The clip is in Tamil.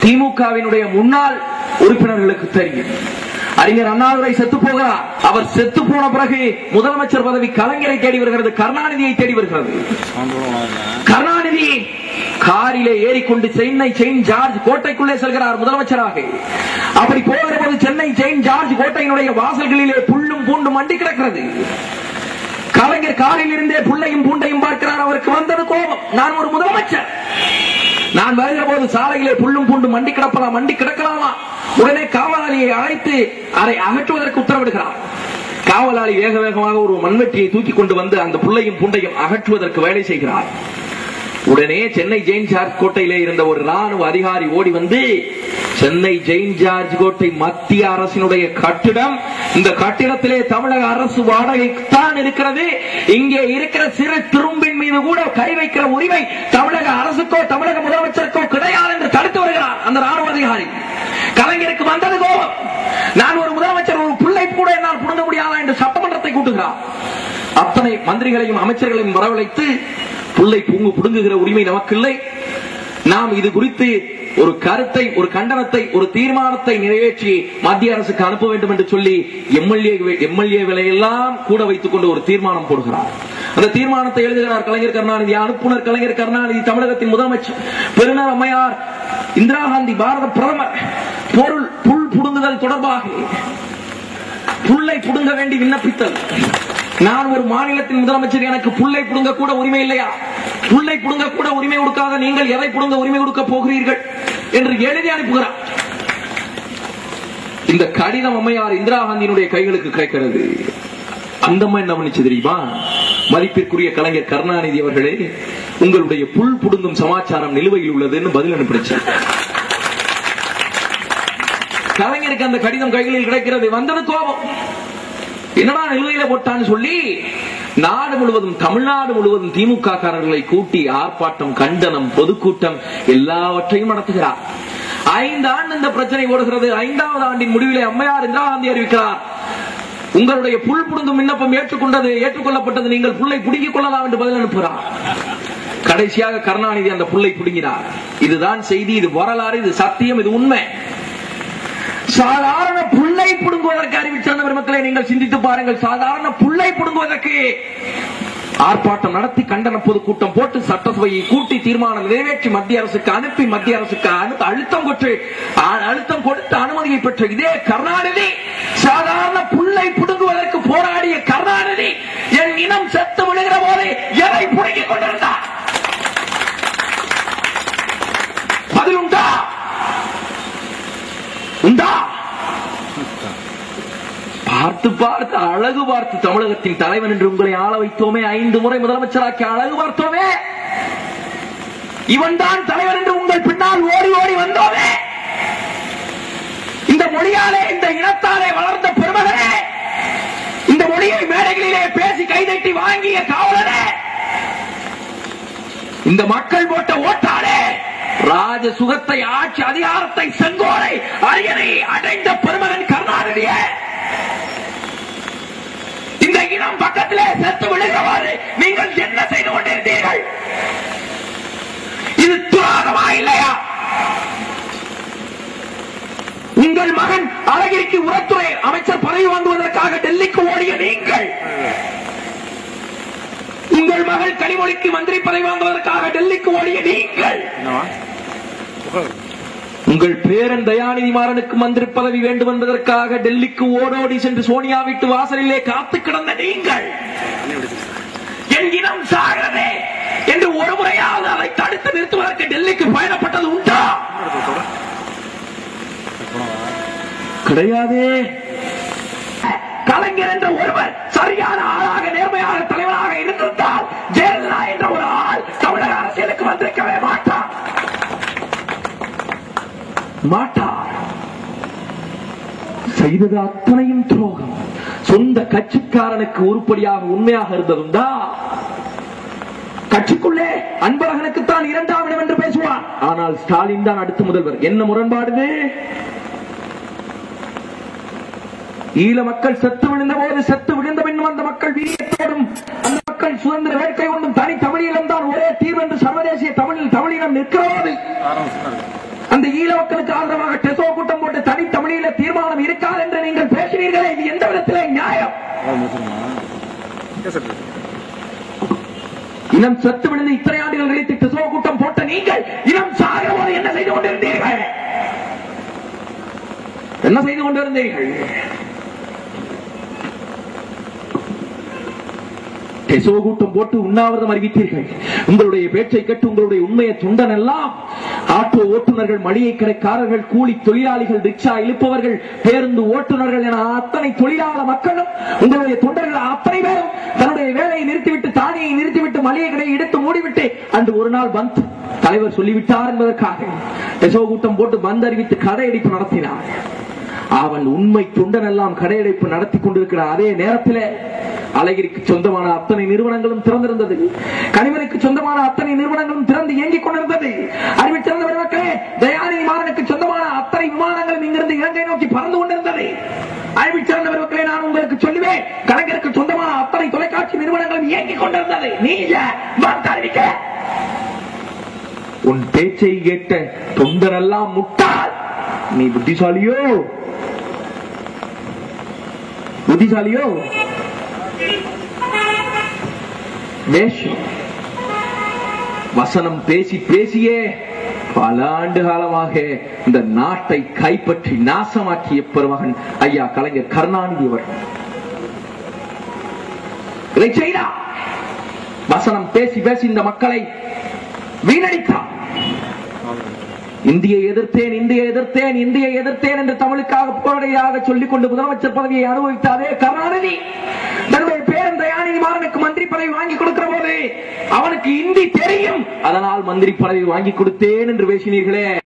திமுகவினுடைய முன்னாள் உறுப்பினர்களுக்கு தெரியும் அறிஞர் அண்ணாதுரை செத்து போகிறார் அவர் செத்து போன பிறகு முதலமைச்சர் பதவி கலைஞரை தேடி வருகிறது கருணாநிதியை தேடி வருகிறது கருணாநிதி காரிலே ஏறிக்கொண்டு சென்னை செயின்ட் ஜார்ஜ் கோட்டைக்குள்ளே செல்கிறார் முதலமைச்சராக அப்படி போகிற போது சென்னை செயின்ட் ஜார்ஜ் கோட்டையினுடைய வாசல்களிலே புல்லும் பூண்டும் மண்டி கிடக்கிறது கலைஞர் காரில் இருந்தே புள்ளையும் பூண்டையும் பார்க்கிறார் அவருக்கு வந்தது கோபம் நான் ஒரு முதலமைச்சர் நான் வருகிற போது சாலையிலே புல்லும் பூண்டும் மண்டி கிடப்பலாம் மண்டி கிடக்கலாமா உடனே காவலாளியை அழைத்து அதை அகற்றுவதற்கு உத்தரவிடுகிறார் காவலாளி வேக வேகமாக ஒரு மண்வெட்டியை தூக்கி கொண்டு வந்து அந்த புள்ளையும் பூண்டையும் அகற்றுவதற்கு வேலை செய்கிறார் உடனே சென்னை ஜெயின் ஜார்ஜ் கோட்டையிலே இருந்த ஒரு ராணுவ அதிகாரி ஓடி வந்து சென்னை ஜெயின் ஜார்ஜ் கோட்டை மத்திய அரசினுடைய கட்டிடம் இந்த கட்டிடத்திலே தமிழக அரசு வாடகைத்தான் இருக்கிறது இங்கே இருக்கிற சிறு திரும்பின் மீது கூட கை வைக்கிற உரிமை தமிழக அரசுக்கோ தமிழக முதலமைச்சருக்கோ கிடையாது என்று தடுத்து வருகிறார் அந்த ராணுவ அதிகாரி கலைஞருக்கு வந்தது கோபம் நான் ஒரு முதலமைச்சர் ஒரு பிள்ளை கூட என்னால் புடுங்க முடியாதா என்று சட்டமன்றத்தை கூட்டுகிறார் அத்தனை மந்திரிகளையும் அமைச்சர்களையும் வரவழைத்து புள்ளை பூங்கு புடுங்குகிற உரிமை நமக்கில்லை நாம் இது குறித்து ஒரு கருத்தை ஒரு கண்டனத்தை ஒரு தீர்மானத்தை நிறைவேற்றி மத்திய அரசுக்கு அனுப்ப வேண்டும் என்று சொல்லி எம்எல்ஏ எம்எல்ஏ எல்லாம் கூட வைத்துக் கொண்டு ஒரு தீர்மானம் போடுகிறார் அந்த தீர்மானத்தை எழுதுகிறார் கலைஞர் கருணாநிதி அனுப்புனர் கலைஞர் கருணாநிதி தமிழகத்தின் முதலமைச்சர் பெருநர் அம்மையார் இந்திரா காந்தி பாரத பிரதமர் பொருள் புல் புடுங்குதல் தொடர்பாக புல்லை புடுங்க வேண்டி விண்ணப்பித்தல் நான் ஒரு மாநிலத்தின் முதலமைச்சர் எனக்கு புல்லை புடுங்க கூட உரிமை இல்லையா புல்லை புடுங்க கூட உரிமை கொடுக்காத நீங்கள் எதை புடுங்க உரிமை கொடுக்க போகிறீர்கள் என்று எழுதி அனுப்புகிறார் இந்த கடிதம் அம்மையார் இந்திரா காந்தியினுடைய கைகளுக்கு கிடைக்கிறது அந்த அம்மா என்ன பண்ணுச்சு தெரியுமா மதிப்பிற்குரிய கலைஞர் கருணாநிதி அவர்களே உங்களுடைய புல் புடுங்கும் சமாச்சாரம் நிலுவையில் உள்ளதுன்னு பதில் அனுப்பிடுச்சு கலைஞருக்கு அந்த கடிதம் கைகளில் கிடைக்கிறது வந்தது கோபம் என்னடா நிலுவையில போட்டான்னு சொல்லி நாடு முழுவதும் தமிழ்நாடு முழுவதும் திமுக காரர்களை கூட்டி ஆர்ப்பாட்டம் கண்டனம் பொதுக்கூட்டம் எல்லாவற்றையும் நடத்துகிறார் ஐந்து ஆண்டு இந்த பிரச்சனை ஓடுகிறது ஐந்தாவது ஆண்டின் முடிவிலே அம்மையார் இந்திரா காந்தி அறிவிக்கிறார் உங்களுடைய புல் புடுங்கும் விண்ணப்பம் ஏற்றுக்கொண்டது ஏற்றுக்கொள்ளப்பட்டது நீங்கள் புல்லை புடுங்கிக் கொள்ளலாம் என்று பதில் அனுப்புகிறார் கடைசியாக கருணாநிதி அந்த புல்லை புடுங்கினார் இதுதான் செய்தி இது வரலாறு இது சத்தியம் இது உண்மை சாதாரண புல்லை புடுங்குவதற்கு அறிவிச்சிருந்த பெருமக்களை நீங்கள் சிந்தித்து பாருங்கள் சாதாரண புல்லை புடுங்குவதற்கு ஆர்ப்பாட்டம் நடத்தி கண்டன பொதுக்கூட்டம் போட்டு சட்டசபையை கூட்டி தீர்மானம் நிறைவேற்றி மத்திய அரசுக்கு அனுப்பி மத்திய அரசுக்கு அனு- அழுத்தம் கொற்று அ- அழுத்தம் கொடுத்து அனுமதியை பெற்ற இதே கருணாநிதி சாதாரண புல்லை புடுங்குவதற்கு போராடிய கருணாநிதி என் இனம் செத்து விழுகிற போது எதை புடுங்கிக் கொண்டிருந்தார் பதில் உண்டா உண்டா பார்த்து பார்த்து அழகு பார்த்து தமிழகத்தின் தலைவன் என்று உங்களை ஆள வைத்தோமே ஐந்து முறை முதலமைச்சராக்கி அழகு பார்த்தோமே இவன் தான் தலைவன் என்று உங்கள் பின்னால் ஓடி ஓடி வந்தோமே இந்த மொழியாலே இந்த இனத்தாலே வளர்ந்த பெருமகனே இந்த மொழியை மேடைகளிலே பேசி கைதட்டி வாங்கிய காவலனே இந்த மக்கள் போட்ட ஓட்டாளே ராஜ சுகத்தை ஆட்சி அதிகாரத்தை செங்கோலை அரியணை அடைந்த பெருமகன் கருணாநிதியே இந்த இனம் பக்கத்திலே செத்து விழுகிறவாறு நீங்கள் என்ன செய்து கொண்டிருந்தீர்கள் இது துரோகமா இல்லையா உங்கள் மகன் அழகிரிக்கு உரத்துறை அமைச்சர் பதவி வாங்குவதற்காக டெல்லிக்கு ஓடிய நீங்கள் உங்கள் மகள் கனிமொழிக்கு மந்திரி பதவி வாங்குவதற்காக டெல்லிக்கு ஓடிய நீங்கள் உங்கள் பேரன் தயாநிதி மாறனுக்கு மந்திரி பதவி வேண்டும் என்பதற்காக டெல்லிக்கு ஓடோடி சென்று சோனியா வீட்டு வாசலிலே காத்து கிடந்த நீங்கள் என் இனம் சாகிறதே என்று ஒரு முறையாவது அதை தடுத்து நிறுத்துவதற்கு டெல்லிக்கு பயணப்பட்டது உண்டா கிடையாதே கலைஞர் என்ற ஒருவர் சரியான ஆளாக நேர்மையான தலைவராக இருந்திருந்தால் ஜெயலலிதா என்ற ஒரு ஆள் தமிழக அரசியலுக்கு வந்திருக்கவே மாட்டார் மாட்டார் செய்தது அத்தனையும் துரோகம் சொந்த கட்சிக்காரனுக்கு உருப்படியாக உண்மையாக இருந்ததுண்டா கட்சிக்குள்ளே அன்பழகனுக்குத்தான் இரண்டாம் இடம் என்று பேசுவார் ஆனால் ஸ்டாலின் தான் அடுத்த முதல்வர் என்ன முரண்பாடு இது? ஈழ மக்கள் செத்து விழுந்த போது செத்து விழுந்த பின்னும் அந்த மக்கள் வீரியத்தோடும் அந்த மக்கள் சுதந்திர வேட்கை கொண்டும் தனி தமிழீழம் தான் ஒரே தீர்வு என்று சர்வதேசிய தமிழில் தமிழினம் நிற்கிறோது அந்த ஈழ மக்களுக்கு ஆதரவாக டெசோ கூட்டம் போட்டு தனித்தமிழில தீர்மானம் இருக்காது என்று நீங்கள் பேசினீர்களே இது எந்த விதத்திலே நியாயம் இனம் செத்து விழுந்து இத்தனை ஆண்டுகள் கழித்து டெசோ கூட்டம் போட்ட நீங்கள் இனம் சாகிற போது என்ன செய்து கொண்டிருந்தீர்கள் என்ன செய்து கொண்டிருந்தீர்கள் டெசோ கூட்டம் போட்டு உண்ணாவிரதம் அறிவித்தீர்கள் உங்களுடைய பேச்சை கேட்டு உங்களுடைய உண்மையை துண்டன் எல்லாம் ஆட்டோ ஓட்டுநர்கள் மளிகை கடைக்காரர்கள் கூலி தொழிலாளிகள் ரிக்ஷா இழுப்பவர்கள் பேருந்து ஓட்டுநர்கள் என அத்தனை தொழிலாளர் மக்களும் உங்களுடைய தொண்டர்கள் அத்தனை பேரும் தன்னுடைய வேலையை நிறுத்திவிட்டு தானியை நிறுத்திவிட்டு மளிகை கடையை எடுத்து மூடிவிட்டு அன்று ஒரு நாள் பந்த் தலைவர் சொல்லிவிட்டார் என்பதற்காக டெசோ கூட்டம் போட்டு பந்த் அறிவித்து கடையடிப்பு நடத்தினார் அவன் உண்மை தொண்டன் எல்லாம் கடையடைப்பு நடத்தி கொண்டிருக்கிற அதே நேரத்தில் அழகிரிக்கு சொந்தமான அத்தனை நிறுவனங்களும் திறந்திருந்தது கனிமனுக்கு சொந்தமான அத்தனை நிறுவனங்களும் திறந்து இயங்கிக் கொண்டிருந்தது அறிவித்திருந்த மக்களே தயாநிதி மாறனுக்கு சொந்தமான அத்தனை விமானங்களும் இங்கிருந்து இலங்கை நோக்கி பறந்து கொண்டிருந்தது அறிவிச்சிருந்த மக்களே நான் உங்களுக்கு சொல்லுவேன் கலைஞருக்கு சொந்தமான அத்தனை தொலைக்காட்சி நிறுவனங்களும் இயங்கிக் கொண்டிருந்தது நீங்க வார்த்தை அறிவிக்க உன் பேச்சை கேட்ட தொண்டரெல்லாம் முட்டாள் நீ புத்திசாலியோ புத்திசாலியோ வேஷம் வசனம் பேசி பேசியே பல ஆண்டு காலமாக இந்த நாட்டை கைப்பற்றி நாசமாக்கிய பெருமகன் ஐயா கலைஞர் கருணாநிதி அவர்கள் இதை செய்தார் வசனம் பேசி பேசி இந்த மக்களை வீணடித்தார் இந்தியை எதிர்த்தேன் இந்தியை எதிர்த்தேன் இந்தியை எதிர்த்தேன் என்று தமிழுக்காக போராடியாக சொல்லிக் கொண்டு முதலமைச்சர் பதவியை அனுபவித்த அதே கருணாநிதி தன்னுடைய பேரன் தயாநிதி மாறனுக்கு மந்திரி பதவி வாங்கி கொடுக்கிற போது அவனுக்கு இந்தி தெரியும் அதனால் மந்திரி பதவி வாங்கி கொடுத்தேன் என்று பேசினீர்களே